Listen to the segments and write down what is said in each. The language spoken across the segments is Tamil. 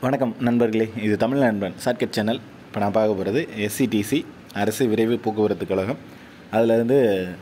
வணக்கம் நண்பர்களே இது தமிழ் நண்பன் ஷார்ட்கட் சேனல் இப்போ நான் பார்க்க போகிறது எஸ்சிடிசி அரசு விரைவு போக்குவரத்து கழகம் அதில் இருந்து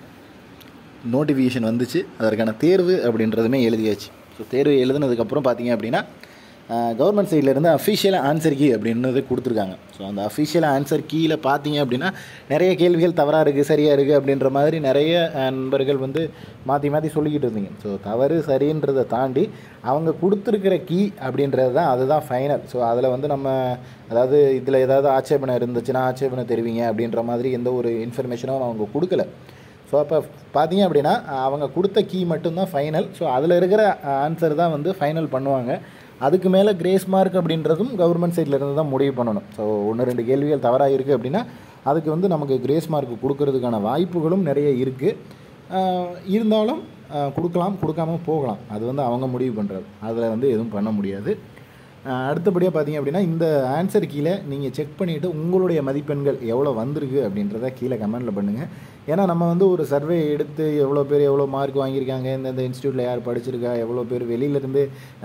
நோட்டிஃபிகேஷன் வந்துச்சு அதற்கான தேர்வு அப்படின்றதுமே எழுதியாச்சு ஸோ தேர்வு எழுதுனதுக்கப்புறம் பார்த்தீங்க அப்படின்னா கவர்மெண்ட் சைட்லேருந்து அஃபிஷியல் ஆன்சர் கீ அப்படின்றது கொடுத்துருக்காங்க ஸோ அந்த அஃபிஷியல் ஆன்சர் கீழே பார்த்தீங்க அப்படின்னா நிறைய கேள்விகள் தவறாக இருக்குது சரியாக இருக்குது அப்படின்ற மாதிரி நிறைய அஹ், நண்பர்கள் வந்து மாற்றி மாற்றி சொல்லிக்கிட்டு இருந்தீங்க ஸோ தவறு சரின்றதை தாண்டி அவங்க கொடுத்துருக்கிற கீ அப்படின்றது தான் அதுதான் ஃபைனல் ஸோ அதில் வந்து நம்ம அதாவது இதில் ஏதாவது ஆட்சேபனை இருந்துச்சுன்னா ஆட்சேபனை தெரிவிங்க அப்படின்ற மாதிரி எந்த ஒரு இன்ஃபர்மேஷனும் அவங்க கொடுக்கல ஸோ அப்போ பார்த்தீங்க அப்படின்னா அவங்க கொடுத்த கீ மட்டும்தான் ஃபைனல் ஸோ அதில் இருக்கிற ஆன்சர் தான் வந்து ஃபைனல் பண்ணுவாங்க அதுக்கு மேலே கிரேஸ் மார்க் அப்படின்றதும் கவர்மெண்ட் சைடில் இருந்து தான் முடிவு பண்ணணும் ஸோ ஒன்று ரெண்டு கேள்விகள் தவறாக இருக்குது அப்படின்னா அதுக்கு வந்து நமக்கு கிரேஸ் மார்க் கொடுக்கறதுக்கான வாய்ப்புகளும் நிறைய இருக்குது இருந்தாலும் ஆஹ், கொடுக்கலாம் கொடுக்காம போகலாம் அது வந்து அவங்க முடிவு பண்ணுறது அதில் வந்து எதுவும் பண்ண முடியாது ஆஹ், அடுத்தபடியாக பார்த்தீங்க அப்படின்னா இந்த ஆன்சர் கீழே நீங்கள் செக் பண்ணிவிட்டு உங்களுடைய மதிப்பெண்கள் எவ்வளோ வந்திருக்கு அப்படின்றத கீழே கமெண்டில் பண்ணுங்கள் ஏன்னா நம்ம வந்து ஒரு சர்வே எடுத்து எவ்வளோ பேர் எவ்வளோ மார்க் வாங்கியிருக்காங்க இந்தந்த இன்ஸ்டியூட்டில் யார் படிச்சிருக்கா எவ்வளோ பேர் வெளியிலேருந்து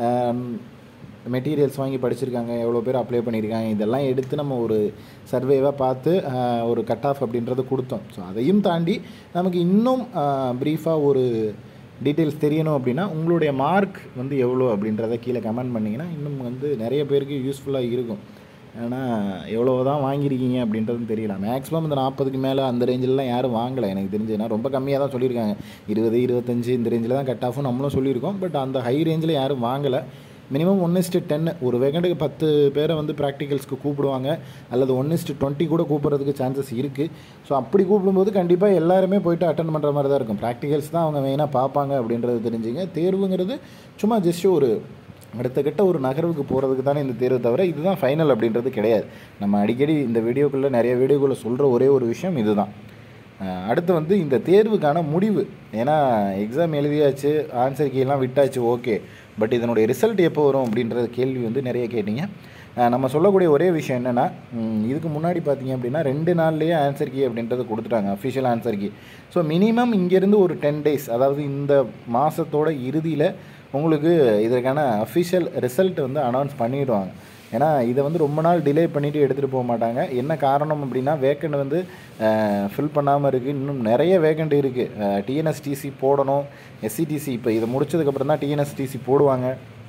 மெட்டீரியல்ஸ் வாங்கி படிச்சிருக்காங்க எவ்வளோ பேர் அப்ளை பண்ணியிருக்காங்க இதெல்லாம் எடுத்து நம்ம ஒரு சர்வேவாக பார்த்து ஆஹ், ஒரு கட் ஆஃப் அப்படின்றது கொடுத்தோம் ஸோ அதையும் தாண்டி நமக்கு இன்னும் ப்ரீஃபாக ஒரு டீட்டெயில்ஸ் தெரியணும் அப்படின்னா உங்களுடைய மார்க் வந்து எவ்வளோ அப்படின்றத கீழே கமெண்ட் பண்ணிங்கன்னா இன்னும் வந்து நிறைய பேருக்கு யூஸ்ஃபுல்லாக இருக்கும் ஏன்னா எவ்வளோ தான் வாங்கியிருக்கீங்க அப்படின்றதும் தெரியல மேக்ஸிமம் இந்த நாற்பதுக்கு மேலே அந்த ரேஞ்சிலலாம் யாரும் வாங்கலை எனக்கு தெரிஞ்சு ஏன்னா ரொம்ப கம்மியாக தான் சொல்லியிருக்காங்க இருபது இருபத்தஞ்சு இந்த ரேஞ்சில் தான் கட் ஆஃபும் நம்மளும் சொல்லியிருக்கோம் பட் அந்த ஹை ரேஞ்சில் யாரும் வாங்கலை மினிமம் ஒன் இஸ்ட்டு டென் ஒரு வேகண்ட்டுக்கு பத்து பேரை வந்து ப்ராக்டிகல்ஸ்க்கு கூப்பிடுவாங்க அல்லது ஒன் இஸ்ட்டு டுவெண்ட்டி கூட கூப்பிட்றதுக்கு சான்சஸ் இருக்குது ஸோ அப்படி கூப்பிடும்போது கண்டிப்பாக எல்லாருமே போயிட்டு அட்டன் பண்ணுற மாதிரி தான் இருக்கும் ப்ராக்டிகல்ஸ் தான் அவங்க மெயினாக பார்ப்பாங்க அப்படின்றது தெரிஞ்சுங்க தேர்வுங்கிறது சும்மா ஜஸ்ட் ஒரு அடுத்த கட்ட ஒரு நகர்வுக்கு போகிறதுக்கு தானே இந்த தேர்வு தவிர இதுதான் ஃபைனல் அப்படின்றது கிடையாது நம்ம அடிக்கடி இந்த வீடியோக்குள்ளே நிறைய வீடியோக்குள்ளே சொல்கிற ஒரே ஒரு விஷயம் இதுதான் அஹ் அடுத்து வந்து இந்த தேர்வுக்கான முடிவு ஏன்னா எக்ஸாம் எழுதியாச்சு ஆன்சர் கீலாம் விட்டாச்சு ஓகே பட் இதனுடைய ரிசல்ட் எப்போ வரும் அப்படின்றது கேள்வி வந்து நிறைய கேட்டீங்க அஹ் நம்ம சொல்லக்கூடிய ஒரே விஷயம் என்னென்னா இதுக்கு முன்னாடி பார்த்தீங்க அப்படின்னா ரெண்டு நாள்லேயே ஆன்சர் கீ அப்படின்றது கொடுத்துட்டாங்க official answer key so minimum இங்கேருந்து ஒரு டென் டேஸ் அதாவது இந்த மாதத்தோட இறுதியில் உங்களுக்கு இதற்கான அஃபிஷியல் ரிசல்ட் வந்து அனௌன்ஸ் பண்ணிடுவாங்க ஏன்னா இதை வந்து ரொம்ப நாள் டிலே பண்ணிவிட்டு எடுத்துகிட்டு போக மாட்டாங்க என்ன காரணம் அப்படின்னா வேக்கண்ட் வந்து ஃபில் பண்ணாமல் இருக்குது இன்னும் நிறைய வேக்கண்ட் இருக்குது டிஎன்எஸ்டிசி போடணும் எஸ்சிடிசி இப்போ இதை முடிச்சதுக்கப்புறம் தான் டிஎன்எஸ்டிசி போடுவாங்க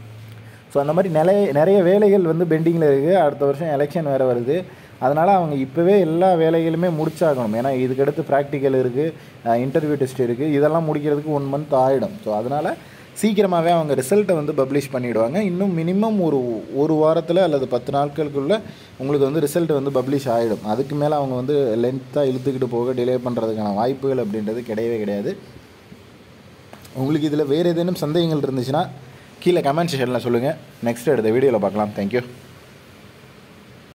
ஸோ அந்த மாதிரி நிறைய நிறைய வேலைகள் வந்து பெண்டிங்கில் இருக்குது அடுத்த வருஷம் எலெக்ஷன் வேறு வருது அதனால் அவங்க இப்போவே எல்லா வேலைகளுமே முடிச்சாகணும் ஏன்னா இதுக்கடுத்து ப்ராக்டிக்கல் இருக்குது இன்டர்வியூ டெஸ்ட் இருக்குது இதெல்லாம் முடிக்கிறதுக்கு ஒன் மந்த் ஆகிடும் ஸோ அதனால் சீக்கிரமாகவே அவங்க ரிசல்ட்டை வந்து பப்ளிஷ் பண்ணிவிடுவாங்க இன்னும் மினிமம் ஒரு ஒரு வாரத்தில் அல்லது பத்து நாட்களுக்குள்ளே உங்களுக்கு வந்து ரிசல்ட் வந்து பப்ளிஷ் ஆகிடும் அதுக்கு மேலே அவங்க வந்து லென்த்தாக இழுத்துக்கிட்டு போக டிலே பண்ணுறதுக்கான வாய்ப்புகள் அப்படின்றது கிடையவே கிடையாது உங்களுக்கு இதில் வேறு ஏதேனும் சந்தேகங்கள் இருந்துச்சுன்னா கீழே கமெண்ட் செக்ஷனில் சொல்லுங்கள் நெக்ஸ்ட் எடுத்த வீடியோவில் பார்க்கலாம் தேங்க்யூ